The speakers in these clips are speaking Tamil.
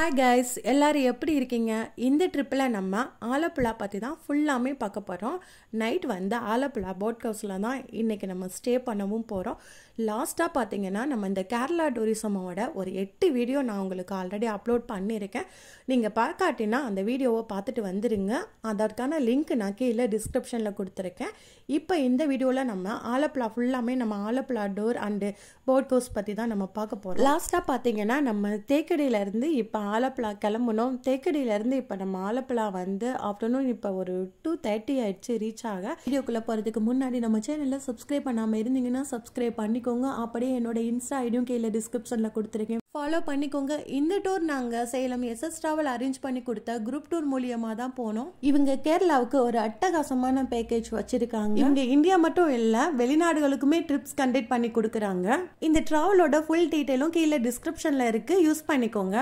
ஹாய் கைஸ் எல்லாரும் எப்படி இருக்கீங்க இந்த ட்ரிப்பில் நம்ம ஆலப்புழா பற்றி தான் ஃபுல்லாமே பார்க்க போகிறோம் நைட் வந்து ஆலப்புழா போட் ஹவுஸில் தான் இன்றைக்கி நம்ம ஸ்டே பண்ணவும் போகிறோம் லாஸ்ட்டாக பார்த்தீங்கன்னா நம்ம இந்த கேரளா டூரிசமோட ஒரு எட்டு வீடியோ நான் உங்களுக்கு ஆல்ரெடி அப்லோட் பண்ணியிருக்கேன் நீங்கள் பார்க்காட்டினா அந்த வீடியோவை பார்த்துட்டு வந்துடுங்க அதற்கான லிங்க் நான் கீழே டிஸ்கிரிப்ஷனில் கொடுத்துருக்கேன் இப்போ இந்த வீடியோவில் நம்ம ஆலப்புழா ஃபுல்லாமே நம்ம Alappuzha tour and boat house பற்றி தான் நம்ம பார்க்க போகிறோம் லாஸ்ட்டாக பார்த்தீங்கன்னா நம்ம தேக்கடியிலேருந்து இப்போ ஆலப்புழா கிளம்புனோம் தேக்கடியிலேருந்து இப்போ நம்ம ஆலப்புழா வந்து ஆஃப்டர்நூன் இப்போ ஒரு டூ தேர்ட்டி ஆயிடுச்சு ரீச் ஆக வீடியோக்குள்ளே போகிறதுக்கு முன்னாடி நம்ம சேனலில் சப்ஸ்கிரைப் பண்ணாமல் இருந்தீங்கன்னா சப்ஸ்கிரைப் பண்ணிக்கோங்க அப்படியே என்னோட இன்ஸ்டா ஐடியும் கீழே டிஸ்கிரிப்ஷனில் கொடுத்துருக்கேன் ஃபாலோ பண்ணிக்கோங்க இந்த டூர் நாங்கள் சேலம் எஸ்எஸ் ட்ராவல் அரேஞ்ச் பண்ணி கொடுத்த குரூப் டூர் மூலியமாக தான் போனோம் இவங்க கேரளாவுக்கு ஒரு அட்டகாசமான பேக்கேஜ் வச்சிருக்காங்க இவங்க இந்தியா மட்டும் இல்லை வெளிநாடுகளுக்குமே ட்ரிப்ஸ் கண்டக்ட் பண்ணி கொடுக்குறாங்க இந்த ட்ராவலோட ஃபுல் டீட்டெயிலும் கீழே டிஸ்கிரிப்ஷனில் இருக்குது யூஸ் பண்ணிக்கோங்க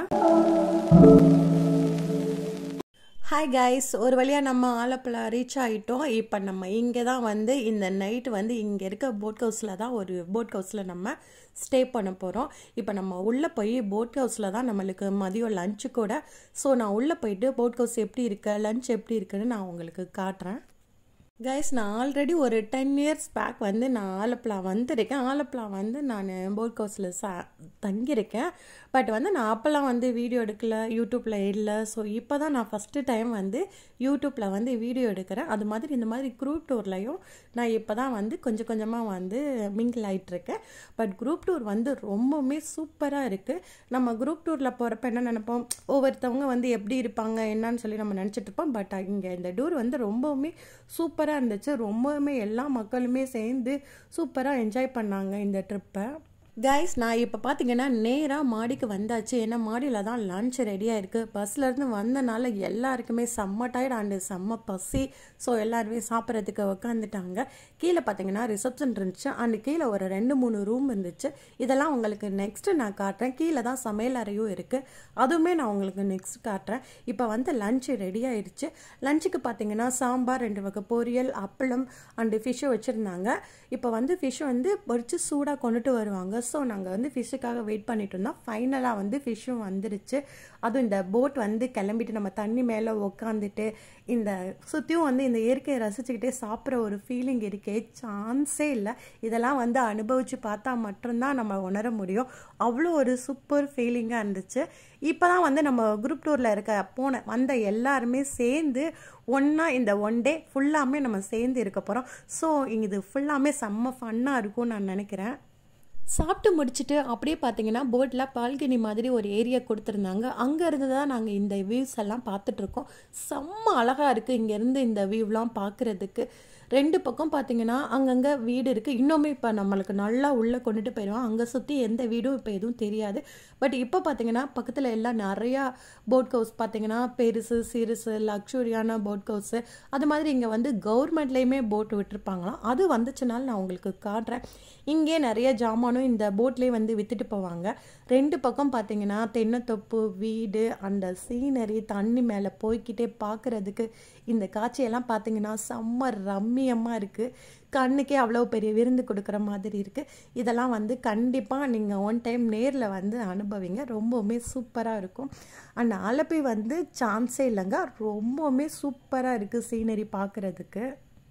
ஹாய் கைஸ் ஒரு வழியாக நம்ம ஆலப்புழா ரீச் ஆகிட்டோம் இப்போ நம்ம இங்கே தான் வந்து இந்த நைட் வந்து இங்கே இருக்க போட் ஹவுஸில் தான் ஒரு போட் ஹவுஸில் நம்ம ஸ்டே பண்ண போகிறோம் இப்போ நம்ம உள்ளே போய் போட் ஹவுஸில் தான் நம்மளுக்கு மதியம் லஞ்சு கூட ஸோ நான் உள்ளே போயிட்டு போட் ஹவுஸ் எப்படி இருக்கு லஞ்ச் எப்படி இருக்குன்னு நான் உங்களுக்கு காட்டுறேன் கைஸ் நான் ஆல்ரெடி ஒரு டென் இயர்ஸ் பேக் வந்து நான் ஆலப்புழா வந்திருக்கேன் ஆலப்புழா வந்து நான் போட் ஹவுஸில் சா தங்கியிருக்கேன் பட் வந்து நான் அப்போல்லாம் வந்து வீடியோ எடுக்கல யூடியூப்பில் இல்லை ஸோ இப்போ தான் நான் ஃபஸ்ட்டு டைம் வந்து யூடியூப்பில் வந்து வீடியோ எடுக்கிறேன் அது மாதிரி இந்த மாதிரி குரூப் டூர்லையும் நான் இப்போ தான் வந்து கொஞ்சம் கொஞ்சமாக வந்து மிங்கிள் ஆகிட்டுருக்கேன் பட் குரூப் டூர் வந்து ரொம்பவுமே சூப்பராக இருக்குது நம்ம குரூப் டூரில் போகிறப்ப என்ன நினைப்போம் ஒவ்வொருத்தவங்க வந்து எப்படி இருப்பாங்க என்னன்னு சொல்லி நம்ம நினச்சிட்டு இருப்போம் பட் இங்கே இந்த டூர் வந்து ரொம்பவுமே சூப்பராக இருந்துச்சு ரொம்பவுமே எல்லா மக்களுமே சேர்ந்து சூப்பராக என்ஜாய் பண்ணாங்க இந்த ட்ரிப்பை கைஸ் நான் இப்போ பார்த்தீங்கன்னா நேராக மாடிக்கு வந்தாச்சு ஏன்னா மாடியில் தான் லன்ச் ரெடியாக இருக்குது பஸ்லேருந்து வந்தனால எல்லாருக்குமே செம்ம டயர்ட் அண்டு செம்ம பசி ஸோ எல்லாருமே சாப்பிட்றதுக்கு உட்காந்துட்டாங்க கீழே பார்த்தீங்கன்னா ரிசப்ஷன் இருந்துச்சு அண்டு கீழே ஒரு ரெண்டு மூணு ரூம் இருந்துச்சு இதெல்லாம் உங்களுக்கு நெக்ஸ்ட்டு நான் காட்டுறேன் கீழே தான் சமையல் அறையும் இருக்குது அதுவுமே நான் உங்களுக்கு நெக்ஸ்ட் காட்டுறேன் இப்போ வந்து லஞ்சு ரெடி ஆயிடுச்சு லஞ்சுக்கு பார்த்தீங்கன்னா சாம்பார் ரெண்டு வகை பொரியல் அப்பளம் அண்டு ஃபிஷ்ஷும் வச்சுருந்தாங்க இப்போ வந்து ஃபிஷ் வந்து பொரிச்சு சூடாக கொண்டுட்டு வருவாங்க ஸோ நாங்கள் வந்து ஃபிஷ்ஷுக்காக வெயிட் பண்ணிட்டு இருந்தோம் ஃபைனலாக வந்து ஃபிஷ்ஷும் வந்துருச்சு அதுவும் இந்த போட் வந்து கிளம்பிட்டு நம்ம தண்ணி மேலே உக்காந்துட்டு இந்த சுற்றியும் வந்து இந்த இயற்கையை ரசிச்சுக்கிட்டே சாப்பிட்ற ஒரு ஃபீலிங் இருக்கே சான்ஸே இல்லை இதெல்லாம் வந்து அனுபவித்து பார்த்தா மட்டும்தான் நம்ம உணர முடியும் அவ்வளோ ஒரு சூப்பர் ஃபீலிங்காக இருந்துச்சு இப்போ தான் வந்து நம்ம குரூப் டூரில் இருக்க போன வந்த எல்லாருமே சேர்ந்து ஒன்றா இந்த ஒன் டே ஃபுல்லாமே நம்ம சேர்ந்து இருக்க போகிறோம் ஸோ இது ஃபுல்லாமே செம்ம ஃபன்னாக இருக்கும்னு நான் நினைக்கிறேன் சாப்பிட்டு முடிச்சுட்டு அப்படியே பார்த்தீங்கன்னா போட்டில் பால்கனி மாதிரி ஒரு ஏரியா கொடுத்துருந்தாங்க அங்கே இருந்து தான் நாங்கள் இந்த வியூஸ் எல்லாம் பார்த்துட்ருக்கோம் செம்ம அழகாக இருக்குது இங்கேருந்து இந்த வியூலாம் பார்க்குறதுக்கு ரெண்டு பக்கம் பார்த்தீங்கன்னா அங்கங்கே வீடு இருக்குது இன்னுமே இப்போ நம்மளுக்கு நல்லா உள்ளே கொண்டுட்டு போயிடுவோம் அங்கே சுற்றி எந்த வீடும் இப்போ எதுவும் தெரியாது பட் இப்போ பார்த்தீங்கன்னா பக்கத்தில் எல்லாம் நிறையா போட் ஹவுஸ் பார்த்தீங்கன்னா பெருசு சிறுசு லக்ஸுரியான போட் ஹவுஸு அது மாதிரி இங்கே வந்து கவர்மெண்ட்லேயுமே போட் விட்டுருப்பாங்களாம் அது வந்துச்சுனால நான் உங்களுக்கு காட்டுறேன் இங்கே நிறைய ஜாமானும் இந்த போட்லேயே வந்து விற்றுட்டு போவாங்க ரெண்டு பக்கம் பார்த்தீங்கன்னா தென்னத்தொப்பு வீடு அந்த சீனரி தண்ணி மேலே போய்கிட்டே பார்க்குறதுக்கு இந்த காட்சியெல்லாம் பார்த்தீங்கன்னா செம்ம ரம்மியமாக இருக்குது கண்ணுக்கே அவ்வளோ பெரிய விருந்து கொடுக்குற மாதிரி இருக்குது இதெல்லாம் வந்து கண்டிப்பாக நீங்கள் ஒன் டைம் நேரில் வந்து அனுபவிங்க ரொம்பவுமே சூப்பராக இருக்கும் அண்ட் ஆலப்பி வந்து சான்ஸே இல்லைங்க ரொம்பவுமே சூப்பராக இருக்குது சீனரி பார்க்குறதுக்கு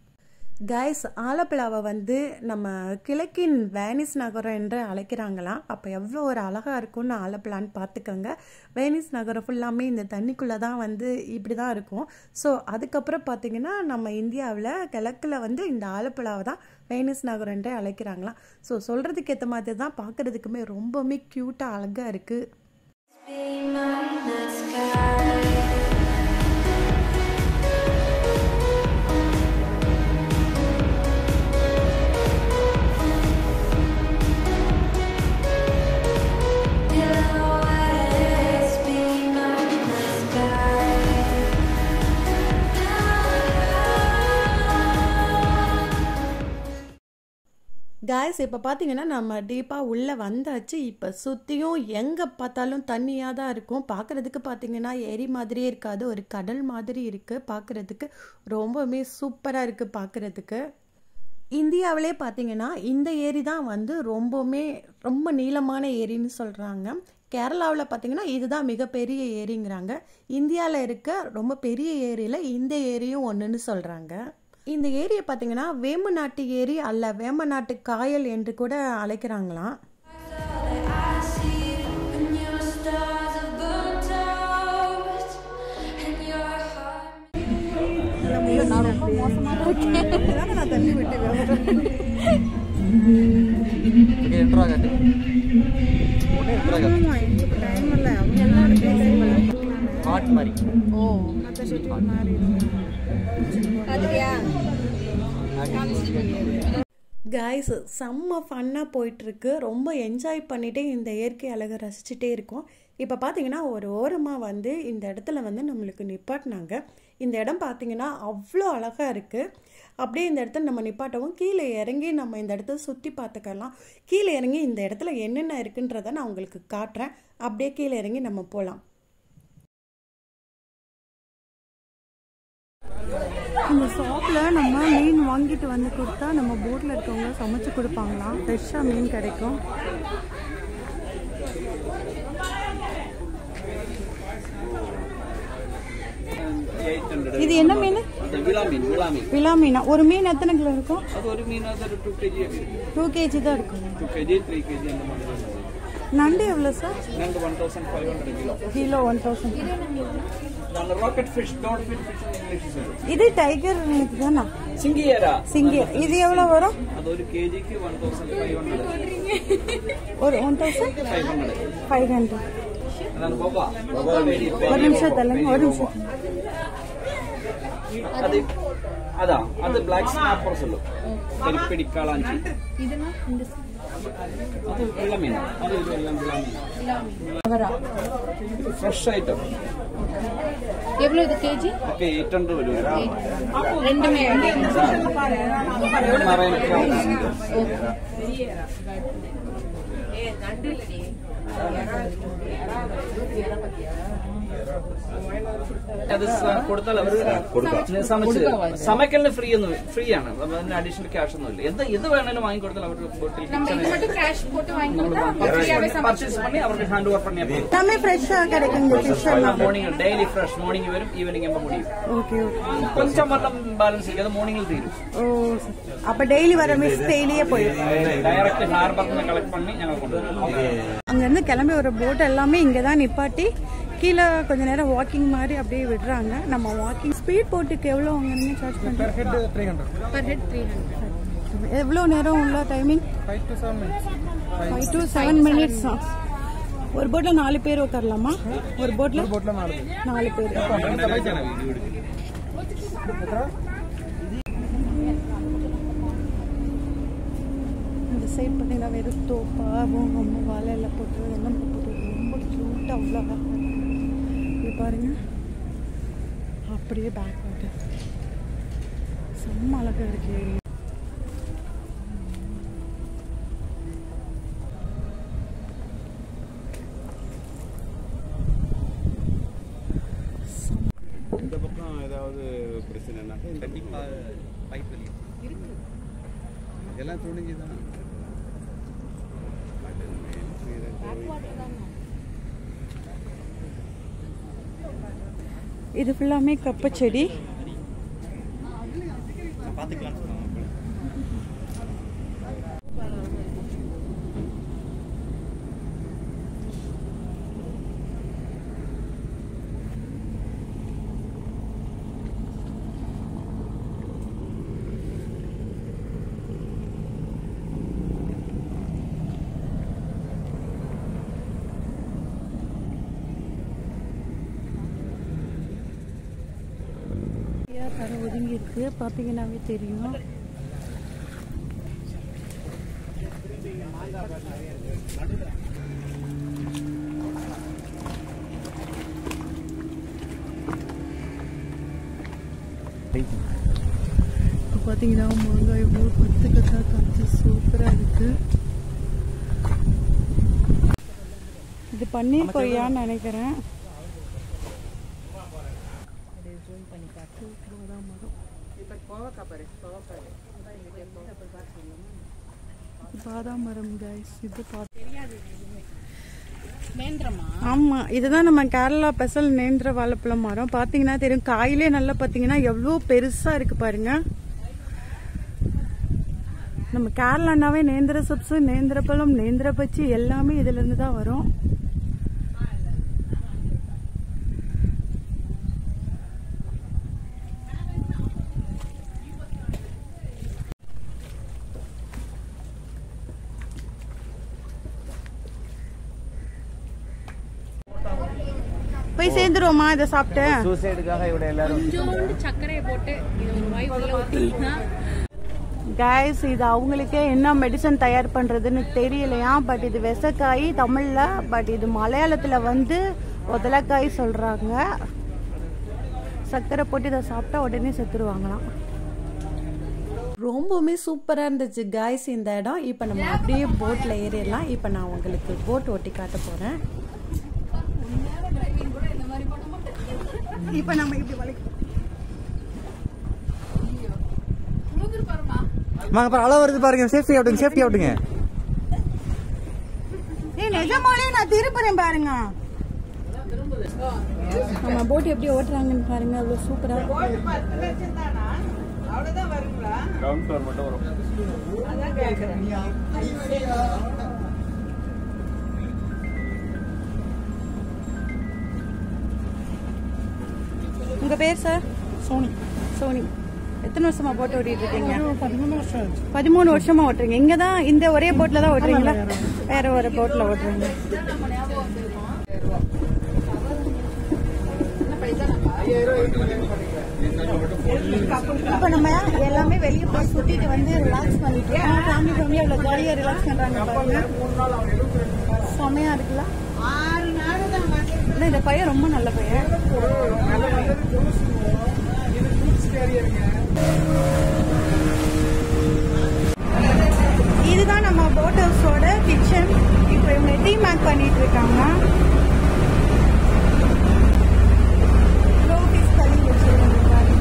கைஸ் ஆலப்புழாவை வந்து நம்ம கிழக்கின் வேனிஸ் நகரம் என்று அழைக்கிறாங்களாம் அப்போ எவ்வளோ ஒரு அழகாக இருக்கும்னு ஆலப்புழான்னு பார்த்துக்கோங்க வேனிஸ் நகரம் ஃபுல்லாமே இந்த தண்ணிக்குள்ளே தான் வந்து இப்படி தான் இருக்கும் ஸோ அதுக்கப்புறம் பார்த்திங்கன்னா நம்ம இந்தியாவில் கிழக்கில் வந்து இந்த ஆலப்புழாவை தான் வேனிஸ் நகரம் என்றே அழைக்கிறாங்களாம் ஸோ சொல்கிறதுக்கு ஏற்ற மாதிரி தான் பார்க்குறதுக்குமே ரொம்பவுமே க்யூட்டாக அழகாக இருக்குது காய்ஸ் இப்போ பார்த்தீங்கன்னா நம்ம டீப்பாக உள்ளே வந்தாச்சு இப்போ சுற்றியும் எங்கே பார்த்தாலும் தண்ணியாக தான் இருக்கும் பார்க்குறதுக்கு பார்த்தீங்கன்னா ஏரி மாதிரியே இருக்காது ஒரு கடல் மாதிரி இருக்குது பார்க்குறதுக்கு ரொம்பவுமே சூப்பராக இருக்குது பார்க்குறதுக்கு இந்தியாவிலே பார்த்தீங்கன்னா இந்த ஏரி தான் வந்து ரொம்பவுமே ரொம்ப நீளமான ஏரின்னு சொல்கிறாங்க கேரளாவில் பார்த்தீங்கன்னா இதுதான் மிகப்பெரிய ஏரிங்கிறாங்க இந்தியாவில் இருக்க ரொம்ப பெரிய ஏரியில் இந்த ஏரியும் ஒன்றுன்னு சொல்கிறாங்க இந்த ஏரியை பார்த்தீங்கன்னா வேம்பநாட்டு ஏரி அல்ல வேம்பநாட்டு காயல் என்று கூட அழைக்கிறாங்களாம் I see when your stars are burnt out and your heart. Hot மாதிரி கைஸ் செம்ம ஃபன்னாக போயிட்டுருக்கு ரொம்ப என்ஜாய் பண்ணிகிட்டே இந்த இயற்கை அழகை ரசிச்சுட்டே இருக்கோம் இப்போ பார்த்தீங்கன்னா ஒரு ஓரமாக வந்து இந்த இடத்துல வந்து நம்மளுக்கு நிப்பாட்டினாங்க இந்த இடம் பார்த்தீங்கன்னா அவ்வளோ அழகாக இருக்குது அப்படியே இந்த இடத்துல நம்ம நிப்பாட்டவும் கீழே இறங்கி நம்ம இந்த இடத்த சுற்றி பார்த்துக்கலாம் கீழே இறங்கி இந்த இடத்துல என்னென்ன இருக்குன்றதை நான் உங்களுக்கு காட்டுறேன் அப்படியே கீழே இறங்கி நம்ம போகலாம் இந்த ஷாப்பில் நம்ம மீன் வாங்கிட்டு வந்து கொடுத்தா நம்ம போட்டில் இருக்கவங்க சமைச்சு கொடுப்பாங்களாம் ஃப்ரெஷ்ஷாக மீன் கிடைக்கும் இது என்ன மீன் அது விழா மீன் விழா மீன் விலா மீனா ஒரு மீன் எத்தனை கிலோ இருக்கும் அது ஒரு மீன் அது ஒரு டூ கேஜி டூ கேஜி தான் இருக்கும் டூ கேஜி த்ரீ கேஜி அந்த மாதிரி தான் வரும். நண்டு எவ்வளோ சார் நண்டு one thousand five hundred kilo kilo one thousand நாங்கள் rocket fish dot fish fish English சொல்லுவோம் இது டைகர் மீன் தானா சிங்கியரா சிங்கி இது எவ்வளோ வரும் அது ஒரு கேஜிக்கு ஒன் தௌசண்ட் ஃபைவ் ஹண்ட்ரட் ஒரு one thousand five hundred five hundred அதான் பாபா பாபா வெடி ஒரு நிமிஷம் தள்ளுங்க ஒரு நிமிஷம் அது அதான் அது பிளாக் ஸ்னாப்பர் சொல்லும் கரிப்பிடி காளாஞ்சி அது வெள்ள மீன் அது இது எல்லாம் விழா மீன் ஃப்ரெஷ் ஐட்டம் எவ்வளவு இது கேஜி ஓகே எயிட் ஹண்ட்ரட் வரும் ரெண்டுமே மரைன் கிராப்ஸ் അത് സ- കൊടുത്താൽ അവർക്ക് സமைച്ച് സமைക്കലിന് ഫ്രീ ഒന്നും ഫ്രീ ആണ് അപ്പൊ അതിന് അഡീഷണൽ ക്യാഷ് ഒന്നും ഇല്ല എന്ത് ഇത് വേണേലും വാങ്ങിക്കൊടുത്താൽ അവർക്ക് ബോട്ടിൽ நம்ம இது மட்டும் கேஷ் போட்டு வாங்கி கொடுத்தா ஃப்ரீயாவே പർച്ചേസ് பண்ணி അവർക്ക് ഹാൻഡ് ഓവർ பண்ணி எல்லாமே ஃப்ரெஷ்ஷாக கிடைக்குங்க ஃபிஷ் எல்லாம் മോർണിംഗ് ഡെയിലി ഫ്രഷ് മോർണിംഗ് വരും ഈവനിങ് ആകുമ്പോൾ മുടിയും ஓகே ஓகே கொஞ்சம் വെള്ളം ബാലൻസ് ചെയ്ത് അത് മോർണിംഗിൽ തീരും ஓ அப்போ டெய்லி வர மிஸ் டெய்லியே போயிடும் ഡയറക്റ്റ് ഹാർബറിൽ നിന്ന് കളക്ട് பண்ணி ഞങ്ങൾ കൊണ്ടുവരും அங்கேருந்து கிளம்பி வர போட் எல்லாமே இங்கே தான் நிப்பாட்டி கீழே கொஞ்ச நேரம் வாக்கிங் மாதிரி அப்படியே விடுறாங்க நம்ம வாக்கிங் ஸ்பீட் போட்டுக்கு எவ்வளோ வாங்குறீங்க சார்ஜ் பண்ணுறீங்க பர் ஹெட் த்ரீ ஹண்ட்ரட் எவ்வளோ நேரம் உள்ள timing five to seven minutes ஒரு போட்டில் நாலு பேர் உட்காரலாமா ஒரு போட்டில் நாலு பேர் இந்த சைட் பார்த்தீங்கன்னா வெறும் தோப்பாகவும் ரொம்ப வாழையில் போட்டு வெள்ளம் போட்டு ரொம்ப க்யூட்டாக அவ்வளோ அழகா இருக்கு. இங்க பாருங்க அப்படியே பேக் வாட்டு செம்ம அழகாக இருக்கு ஏரியா இந்த பக்கம் ஏதாவது பிரச்சனைனாக்கா இந்த கண்டிப்பாக பைப் இருக்கு எல்லாம் துணிஞ்சு தான் இது ஃபுல்லாமே கப்பச்செடி பார்த்துக்கலாம் கரை ஒதுங்கி இருக்கு பார்த்தீங்கன்னாவே தெரியும் இப்போ பார்த்தீங்கன்னா மாங்காய் எவ்வளோ கொத்து கத்தா காய்ச்சி சூப்பராக இருக்கு இது பன்னீர் கொய்யான்னு நினைக்கிறேன் பாதாம் மரம் கைஸ் இது பா- நேந்திரமா ஆமா இதுதான் நம்ம கேரளா பெசல் நேந்திர வாழைப்பழம் மரம் பாத்தீங்கன்னா தெரியும் காயிலே நல்லா பாத்தீங்கன்னா எவ்வளவு பெருசா இருக்கு பாருங்க நம்ம கேரளானாவே நேந்திர சப்ஸ் நேந்திர பழம் நேந்திர பச்சி எல்லாமே இதுல இருந்து தான் வரும் போய் சேர்ந்துருவோமா இதை சாப்பிட்டு சூசைடுக்காக இவட எல்லாரும் கொஞ்சோண்டு சர்க்கரையை போட்டு இது ஒரு வாய் உள்ள ஊத்தினா கைஸ் இது அவங்களுக்கே என்ன மெடிசன் தயார் பண்றதுன்னு தெரியலையா பட் இது விசக்காய் தமிழ்ல பட் இது மலையாளத்துல வந்து உதலக்காய் சொல்றாங்க சர்க்கரை போட்டு இதை சாப்பிட்டா உடனே செத்துருவாங்களாம் ரொம்பவுமே சூப்பராக இருந்துச்சு காய்ஸ் இந்த இடம் இப்போ நம்ம அப்படியே போட்டில் ஏறிடலாம் இப்போ நான் உங்களுக்கு போட் ஓட்டி காட்ட போகிறேன் இப்போ நம்ம இப்படி வளைக்க வாங்க பாரு அளவு வருது பாருங்க சேஃப்டி ஆட்டுங்க சேஃப்டி ஆட்டுங்க ஏய் நிஜமாலே நான் திருப்புறேன் பாருங்க நம்ம போட் எப்படி ஓட்டுறாங்கன்னு பாருங்க அவ்வளோ சூப்பரா கிரவுண்ட் ஃப்ளோர் மட்டும் வரும் உங்க பேர் சார் சோனி சோனி எத்தனை வருஷமா போட் ஓட்டிட்டு இருக்கீங்க பதிமூணு வருஷம் பதிமூணு வருஷமா ஓட்டுறீங்க இங்க தான் இந்த ஒரே போட்ல தான் ஓட்டுறீங்களா வேற ஒரு போட்ல ஓட்டுறீங்க இப்ப நம்ம எல்லாமே வெளியே போய் சுத்திட்டு வந்து ரிலாக்ஸ் பண்ணிட்டு இருக்கோம் ஃபேமிலி ஃபேமிலி அவ்வளவு ஜாலியா ரிலாக்ஸ் பண்றாங்க பாருங்க செமையா இருக்குல்ல இல்ல, இந்த பையன் ரொம்ப நல்ல பையன் இதுதான் நம்ம போட் ஹவுஸோட கிச்சன் இப்போ இவங்க டீ மேக் பண்ணிட்டு இருக்காங்க Low fish curry வச்சிருக்காங்க பாருங்க.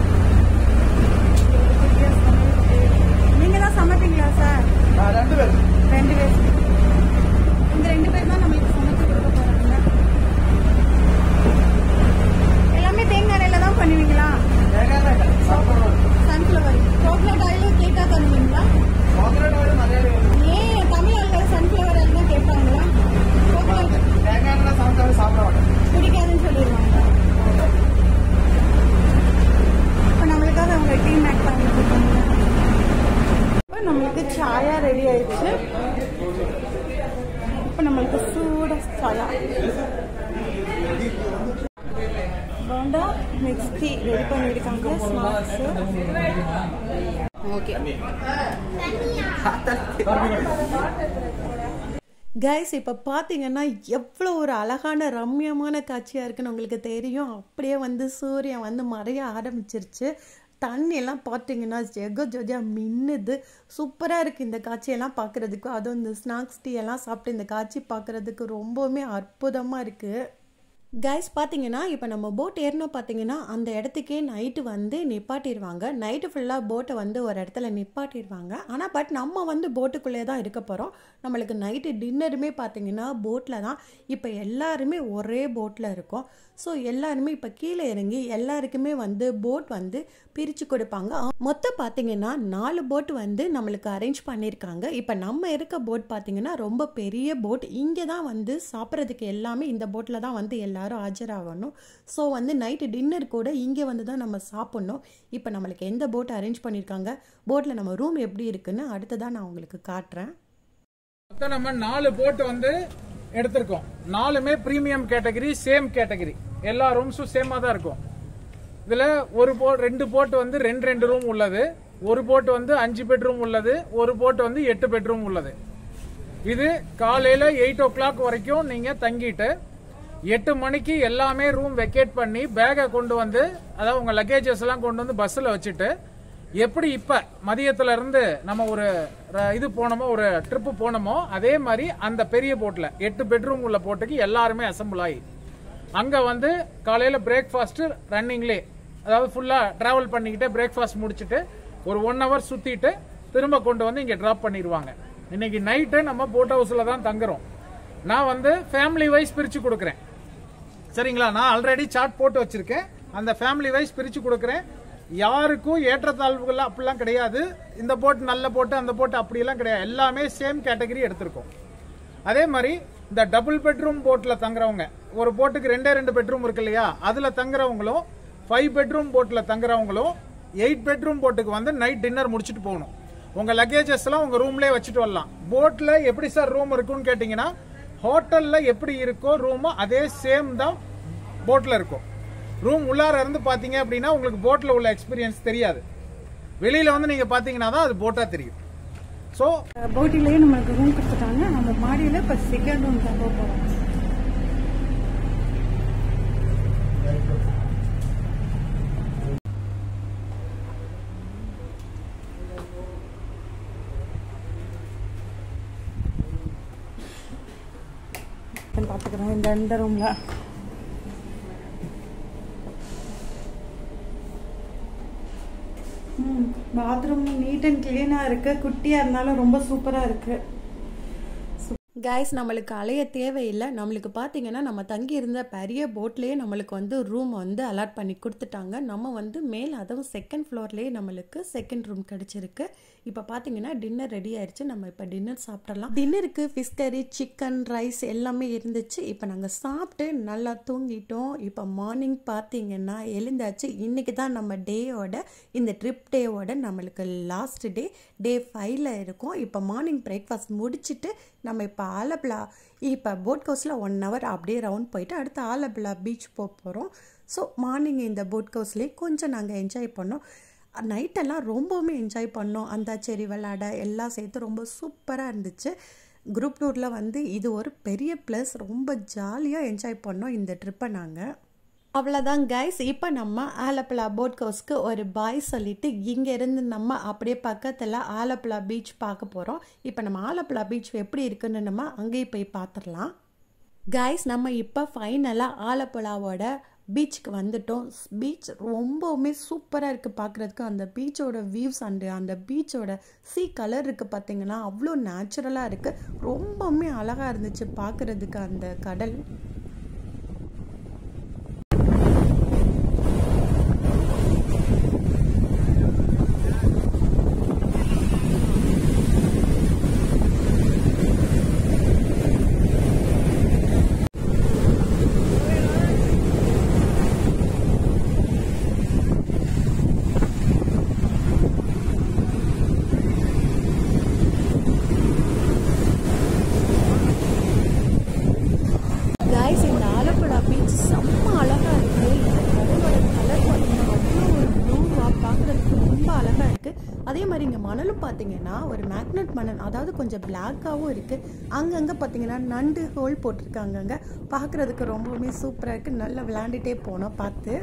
நீங்க தான் சமைப்பீங்களா சார் ரெண்டு பேர் ரெண்டு பேர் இந்த ரெண்டு பேர் தான் நம்மளுக்கு சமைச்சு கொடுக்க போறாங்க எல்லாமே தேங்காய் எண்ணெயில தான் பண்ணுவீங்களா சன்ஃபிளவர் கோகனட் ஆயில் கேட்டா தருவீங்களா ஏன் தமிழ் ஆட்கள் சன்ஃபிளவர் ஆயில் தான் கேட்பாங்களா கோகனட் பிடிக்காதுன்னு சொல்லிடுவாங்க இப்போ நம்மளுக்காக அவங்க டீ மேக் பண்ணிட்டு இருக்காங்க இப்போ நம்மளுக்கு சாயா ரெடி ஆயிடுச்சு இப்போ நம்மளுக்கு சூட சாயா போண்டா மிக்ஸ் டீ ரெடி பண்ணியிருக்காங்க ஸ்நாக்ஸ் ஓகே கைஸ் இப்போ பார்த்தீங்கன்னா எவ்வளோ ஒரு அழகான ரம்யமான காட்சியாக இருக்குன்னு உங்களுக்கு தெரியும் அப்படியே வந்து சூரியன் வந்து மறைய ஆரம்பிச்சிருச்சு தண்ணியெல்லாம் பார்த்தீங்கன்னா ஜெக ஜொஜா மின்னுது சூப்பராக இருக்குது இந்த காட்சியெல்லாம் பார்க்குறதுக்கு அதுவும் இந்த ஸ்நாக்ஸ் டீ எல்லாம் சாப்பிட்டு இந்த காட்சி பார்க்குறதுக்கு ரொம்பவுமே அற்புதமாக இருக்குது கைஸ் பார்த்தீங்கன்னா இப்போ நம்ம போட் ஏறணும் பார்த்தீங்கன்னா அந்த இடத்துக்கே நைட்டு வந்து நிப்பாட்டிடுவாங்க நைட்டு ஃபுல்லாக போட்டை வந்து ஒரு இடத்துல நிப்பாட்டிடுவாங்க ஆனால் பட் நம்ம வந்து போட்டுக்குள்ளே தான் இருக்க போகிறோம் நம்மளுக்கு நைட்டு டின்னருமே பார்த்தீங்கன்னா போட்டில் தான் இப்போ எல்லாருமே ஒரே போட்டில் இருக்கோம் ஸோ எல்லாருமே இப்போ கீழே இறங்கி எல்லாருக்குமே வந்து போட் வந்து பிரித்து கொடுப்பாங்க மொத்தம் பார்த்தீங்கன்னா நாலு போட் வந்து நம்மளுக்கு அரேஞ்ச் பண்ணியிருக்காங்க இப்போ நம்ம இருக்க போட் பார்த்தீங்கன்னா ரொம்ப பெரிய போட் இங்கே தான் வந்து சாப்பிட்றதுக்கு எல்லாமே இந்த போட்டில் தான் வந்து எல்லாரும் ஆஜராகணும் ஸோ வந்து நைட்டு டின்னர் கூட இங்கே வந்து தான் நம்ம சாப்பிட்ணும் இப்போ நம்மளுக்கு எந்த போட் அரேஞ்ச் பண்ணியிருக்காங்க போட்டில் நம்ம ரூம் எப்படி இருக்குன்னு அடுத்ததான் நான் உங்களுக்கு காட்டுறேன் மொத்தம் நம்ம நாலு போட் வந்து எடுத்திருக்கோம் நாலுமே பிரீமியம் கேட்டகரி சேம் கேட்டகரி எல்லா ரூம்ஸும் சேமா தான் இருக்கும் இதுல ஒரு போட் ரெண்டு போட் வந்து ரெண்டு ரெண்டு ரூம் உள்ளது ஒரு போட் வந்து அஞ்சு பெட்ரூம் உள்ளது ஒரு போட் வந்து எட்டு பெட்ரூம் உள்ளது இது காலையில எயிட் ஓ கிளாக் வரைக்கும் நீங்க தங்கிட்டு எட்டு மணிக்கு எல்லாமே ரூம் வெக்கேட் பண்ணி பேகை கொண்டு வந்து அதாவது உங்க லக்கேஜஸ் எல்லாம் கொண்டு வந்து பஸ்ல வச்சுட்டு எப்படி இப்ப மதியத்துல இருந்து நம்ம ஒரு ர- இது போனோமோ ஒரு ட்ரிப் போனோமோ அதே மாதிரி அந்த பெரிய போட்ல எட்டு பெட்ரூம் உள்ள போட்டுக்கு எல்லாருமே அசம்பிள் ஆகி அங்க வந்து காலையில பிரேக்ஃபாஸ்ட் ரன்னிங்லே அதாவது ஃபுல்லா டிராவல் பண்ணிக்கிட்டே பிரேக்ஃபாஸ்ட் முடிச்சிட்டு ஒரு ஒன் ஹவர் சுத்திட்டு திரும்ப கொண்டு வந்து இங்க டிராப் பண்ணிடுவாங்க இன்னைக்கு நைட்டு நம்ம போட் ஹவுஸ்ல தான் தங்குறோம் நான் வந்து ஃபேமிலி வைஸ் பிரிச்சு கொடுக்குறேன் சரிங்களா நான் ஆல்ரெடி சார்ட் போட்டு வச்சிருக்கேன் அந்த ஃபேமிலி வைஸ் பிரிச்சு கொடுக்குறேன் யாருக்கும் ஏற்றத்தாழ்வுகள் அப்படிலாம் கிடையாது இந்த போட் நல்ல போட்டு அந்த போட்டு அப்படியெல்லாம் கிடையாது எல்லாமே சேம் கேட்டகரி எடுத்திருக்கோம் அதே மாதிரி இந்த டபுள் பெட்ரூம் போட்ல தங்குறவங்க ஒரு போட்டுக்கு ரெண்டே ரெண்டு பெட்ரூம் இருக்கு இல்லையா அதுல தங்குறவங்களும் ஃபைவ் பெட்ரூம் போட்ல தங்குறவங்களும் எயிட் பெட்ரூம் போட்டுக்கு வந்து நைட் டின்னர் முடிச்சுட்டு போகணும் உங்க லக்கேஜஸ் எல்லாம் உங்க ரூம்லயே வச்சுட்டு வரலாம் போட்ல எப்படி சார் ரூம் இருக்கும்னு கேட்டீங்கன்னா ஹோட்டல்ல எப்படி இருக்கோ ரூம் அதே சேம் தான் போட்ல இருக்கும் ரூம் உள்ளார இருந்து பாத்தீங்க அப்படின்னா உங்களுக்கு போட்ல உள்ள எக்ஸ்பீரியன்ஸ் தெரியாது வெளியில வந்து நீங்க பாத்தீங்கன்னா தான் அது போட்டா தெரியும் ஸோ போட்டிலேயே நம்மளுக்கு ரூம் கொடுத்துட்டாங்க நம்ம மாடியில் இப்போ செகண்ட் ரூம் தான் போக போகிறோம் பார்த்துக்கிறோம் இந்த இந்த ரூமில் பாத்ரூம் நீட் அண்ட் க்ளீனாக இருக்குது குட்டியாக இருந்தாலும் ரொம்ப சூப்பராக இருக்குது கைஸ் நம்மளுக்கு அலைய தேவையில்லை நம்மளுக்கு பார்த்தீங்கன்னா நம்ம தங்கி இருந்த பெரிய போட்லேயே நம்மளுக்கு வந்து ரூம் வந்து அலாட் பண்ணி கொடுத்துட்டாங்க நம்ம வந்து மேல் அதுவும் செகண்ட் ஃப்ளோர்லேயே நம்மளுக்கு செகண்ட் ரூம் கிடச்சிருக்கு இப்போ பார்த்தீங்கன்னா டின்னர் ரெடி ஆயிடுச்சு நம்ம இப்போ டின்னர் சாப்பிடலாம் டின்னருக்கு ஃபிஷ் கறி சிக்கன் ரைஸ் எல்லாமே இருந்துச்சு இப்போ நாங்கள் சாப்பிட்டு நல்லா தூங்கிட்டோம் இப்போ மார்னிங் பார்த்தீங்கன்னா எழுந்தாச்சு இன்னைக்கு தான் நம்ம டேயோட இந்த ட்ரிப் டேவோட நம்மளுக்கு லாஸ்ட் டே டே ஃபைவ்ல இருக்கும் இப்போ மார்னிங் பிரேக்ஃபாஸ்ட் முடிச்சுட்டு நம்ம இப்போ ஆலப்புழா இப்போ போட் ஹவுஸில் ஒன் ஹவர் அப்படியே ரவுண்ட் போயிட்டு அடுத்து ஆலப்புழா பீச் போக போகிறோம் ஸோ மார்னிங் இந்த போட் ஹவுஸ்லேயே கொஞ்சம் நாங்கள் என்ஜாய் பண்ணோம் நைட்டெல்லாம் ரொம்பவுமே என்ஜாய் பண்ணோம் அந்தாச்சேரி விளாட எல்லாம் சேர்த்து ரொம்ப சூப்பராக இருந்துச்சு குரூப் டூரில் வந்து இது ஒரு பெரிய ப்ளஸ் ரொம்ப ஜாலியாக என்ஜாய் பண்ணோம் இந்த ட்ரிப்பை நாங்கள் அவ்வளோதான் கைஸ் இப்போ நம்ம ஆலப்புழா போட் ஹவுஸ்க்கு ஒரு பாய் சொல்லிட்டு இங்கேருந்து நம்ம அப்படியே பக்கத்தில் ஆலப்புழா பீச் பார்க்க போகிறோம் இப்போ நம்ம ஆலப்புழா பீச் எப்படி இருக்குன்னு நம்ம அங்கேயும் போய் பார்த்துடலாம் கைஸ் நம்ம இப்போ ஃபைனலாக ஆலப்புழாவோட பீச்சுக்கு வந்துட்டோம் பீச் ரொம்பவுமே சூப்பராக இருக்குது பார்க்குறதுக்கு அந்த பீச்சோட வியூஸ் அண்டு அந்த பீச்சோட சீ கலர் இருக்குது பார்த்தீங்கன்னா அவ்வளோ நேச்சுரலாக இருக்குது ரொம்பவுமே அழகாக இருந்துச்சு பார்க்குறதுக்கு அந்த கடல் கைஸ் இந்த ஆலப்புழா பீச் செம்ம அழகாக இருக்குது இந்த கடலோட கலர் பார்த்தீங்கன்னா அவ்வளோ ஒரு ப்ளூவாக பார்க்குறதுக்கு ரொம்ப அழகாக இருக்குது அதே மாதிரி இங்கே மணலும் பார்த்தீங்கன்னா ஒரு மேக்னெட் மணல் அதாவது கொஞ்சம் பிளாக்காகவும் இருக்குது அங்கங்கே பார்த்தீங்கன்னா நண்டு ஹோல் போட்டிருக்காங்கங்க பார்க்குறதுக்கு ரொம்பவுமே சூப்பராக இருக்குது நல்லா விளையாண்டுட்டே போனோம் பார்த்து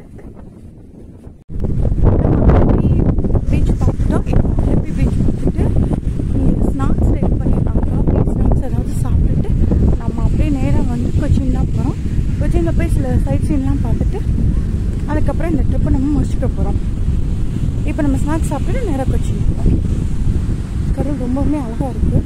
பீச் பார்த்துட்டோம் இப்போ அலப்பி பீச் பார்த்துட்டு இங்கே ஸ்நாக்ஸ் ரெடி பண்ணியிருக்காங்க காஃபி ஸ்நாக்ஸ் ஏதாவது சாப்பிட்டுட்டு நம்ம அப்படியே நேராக வந்து கொச்சின் தான் போகிறோம் கொச்சினில் போய் சில சைட் சீன்லாம் பார்த்துட்டு அதுக்கப்புறம் இந்த ட்ரிப்பை நம்ம முடிச்சுக்க போகிறோம் இப்போ நம்ம ஸ்நாக்ஸ் சாப்பிட்டுட்டு நேராக கொச்சின் போகிறோம் கடல் ரொம்பவுமே அழகாக இருக்குது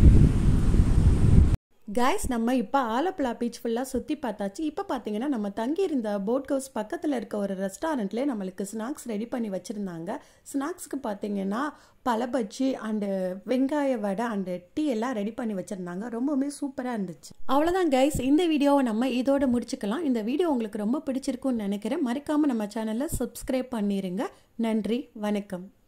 கைஸ் நம்ம இப்போ ஆலப்புழா பீச் ஃபுல்லாக சுற்றி பார்த்தாச்சு இப்போ பார்த்தீங்கன்னா நம்ம தங்கியிருந்த போட் ஹவுஸ் பக்கத்தில் இருக்க ஒரு ரெஸ்டாரண்ட்லேயே நம்மளுக்கு ஸ்நாக்ஸ் ரெடி பண்ணி வச்சுருந்தாங்க ஸ்நாக்ஸ்க்கு பார்த்தீங்கன்னா பழபஜ்ஜி அண்டு வெங்காய வடை அண்டு டீ எல்லாம் ரெடி பண்ணி வச்சுருந்தாங்க ரொம்பவுமே சூப்பராக இருந்துச்சு அவ்வளோதான் கைஸ் இந்த வீடியோவை நம்ம இதோட முடிச்சுக்கலாம் இந்த வீடியோ உங்களுக்கு ரொம்ப பிடிச்சிருக்கும்னு நினைக்கிறேன் மறக்காமல் நம்ம சேனலை சப்ஸ்கிரைப் பண்ணிடுங்க நன்றி வணக்கம்